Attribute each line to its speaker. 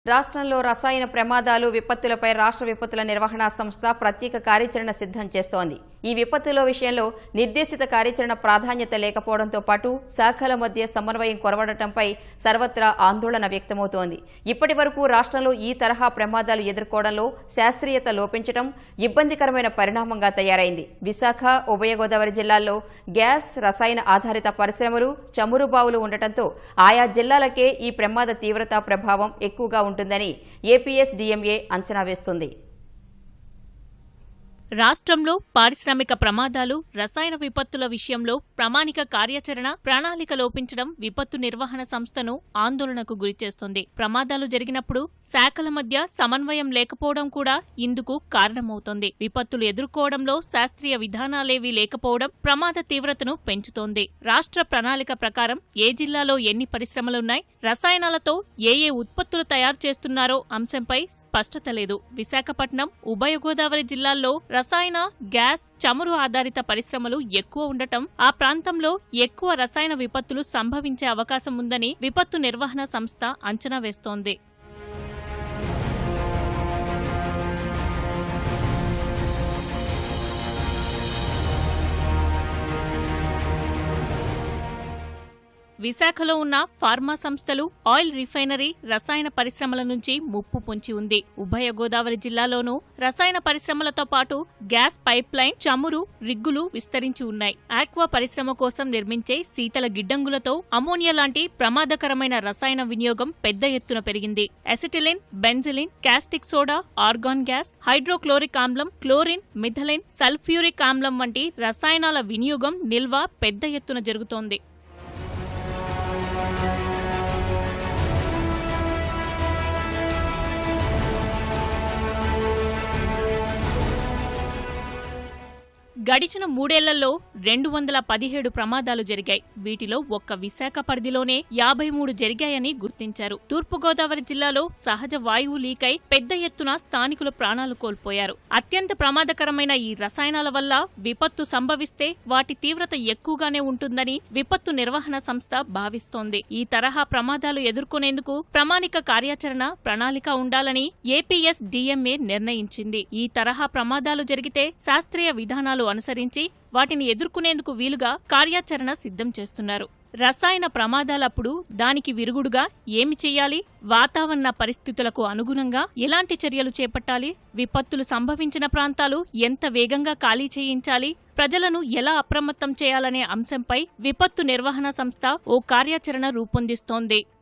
Speaker 1: రాష్ట్రంలో రసాయన ప్రమాదాలు విపత్తులపై రాష్ట్ర విపత్తుల నిర్వహణ సంస్థ ప్రత్యేక కార్యాచరణ సిద్ధం చేస్తోంది ఈ విపత్తుల విషయంలో నిర్దేశిత కార్యాచరణ ప్రాధాన్యత లేకపోవడంతో పాటు శాఖల మధ్య సమన్వయం కొరవడటంపై సర్వత్రా ఆందోళన వ్యక్తమవుతోంది ఇప్పటి వరకు రాష్ట్రంలో ఈ తరహా ప్రమాదాలు ఎదుర్కోవడంలో శాస్త్రీయత లోపించడం ఇబ్బందికరమైన పరిణామంగా తయారైంది విశాఖ ఉభయ గోదావరి జిల్లాల్లో గ్యాస్ రసాయన ఆధారిత పరిశ్రమలు చమురు బావులు ఉండటంతో ఆయా జిల్లాలకే ఈ ప్రమాద తీవ్రత ప్రభావం ఎక్కువగా ఉంటుందని ఏపీఎస్ డిఎంఏ అంచనా వేస్తుంది
Speaker 2: రాష్ట్రంలో పారిశ్రామిక ప్రమాదాలు రసాయన విపత్తుల విషయంలో ప్రామాణిక కార్యాచరణ ప్రణాళిక లోపించడం విపత్తు నిర్వహణ సంస్థను ఆందోళనకు గురిచేస్తుంది ప్రమాదాలు జరిగినప్పుడు శాఖల మధ్య సమన్వయం లేకపోవడం కూడా ఇందుకు కారణమవుతోంది విపత్తులు ఎదుర్కోవడంలో శాస్త్రీయ విధానాలేవీ లేకపోవడం ప్రమాద తీవ్రతను పెంచుతోంది రాష్ట్ర ప్రణాళిక ప్రకారం ఏ జిల్లాలో ఎన్ని పరిశ్రమలున్నాయి రసాయనాలతో ఏ ఏ ఉత్పత్తులు తయారు చేస్తున్నారో అంశంపై స్పష్టత లేదు విశాఖపట్నం ఉభయ గోదావరి జిల్లాల్లో రసాయన గ్యాస్ చమురు ఆధారిత పరిశ్రమలు ఎక్కువ ఉండటం ఆ ప్రాంతంలో ఎక్కువ రసాయన విపత్తులు సంభవించే అవకాశం ఉందని విపత్తు నిర్వహణ సంస్థ అంచనా వేస్తోంది విశాఖలో ఉన్న ఫార్మా సంస్థలు ఆయిల్ రిఫైనరీ రసాయన పరిశ్రమల నుంచి ముప్పు పొంచి ఉంది ఉభయ గోదావరి జిల్లాలోనూ రసాయన పరిశ్రమలతో పాటు గ్యాస్ పైప్ లైన్ చమురు రిగ్గులు విస్తరించి ఉన్నాయి ఆక్వా పరిశ్రమ కోసం నిర్మించే శీతల గిడ్డంగులతో అమోనియా లాంటి ప్రమాదకరమైన రసాయన వినియోగం పెద్ద ఎత్తున పెరిగింది అసిటిలిన్ బెంజిలిన్ caustic soda argon gas hydrochloric ఆమ్లం క్లోరిన్ మిథలిన్ సల్ఫ్యూరిక్ ఆమ్లం వంటి రసాయనాల వినియోగం నిల్వ పెద్ద ఎత్తున జరుగుతోంది గడిచిన మూడేళ్లలో రెండు వందల పదిహేడు ప్రమాదాలు జరిగాయి వీటిలో ఒక్క విశాఖ పరిధిలోనే యాభై మూడు జరిగాయని గుర్తించారు తూర్పుగోదావరి జిల్లాలో సహజ వాయువు లీకై పెద్ద ఎత్తున స్థానికులు ప్రాణాలు కోల్పోయారు అత్యంత ప్రమాదకరమైన ఈ రసాయనాల వల్ల విపత్తు సంభవిస్తే వాటి తీవ్రత ఎక్కువగానే ఉంటుందని విపత్తు నిర్వహణ సంస్థ భావిస్తోంది ఈ తరహా ప్రమాదాలు ఎదుర్కొనేందుకు ప్రామాణిక కార్యాచరణ ప్రణాళిక ఉండాలని ఏపీఎస్ డిఎంఏ నిర్ణయించింది ఈ తరహా ప్రమాదాలు జరిగితే శాస్త్రీయ విధానాలు అనుసరించి వాటిని ఎదుర్కొనేందుకు వీలుగా కార్యాచరణ సిద్ధం చేస్తున్నారు రసాయన ప్రమాదాలప్పుడు దానికి విరుగుడుగా ఏమి చేయాలి వాతావరణ పరిస్థితులకు అనుగుణంగా ఎలాంటి చర్యలు చేపట్టాలి విపత్తులు సంభవించిన ప్రాంతాలు ఎంత వేగంగా ఖాళీ చేయించాలి ప్రజలను ఎలా అప్రమత్తం చేయాలనే అంశంపై విపత్తు నిర్వహణ సంస్థ ఓ కార్యాచరణ రూపొందిస్తోంది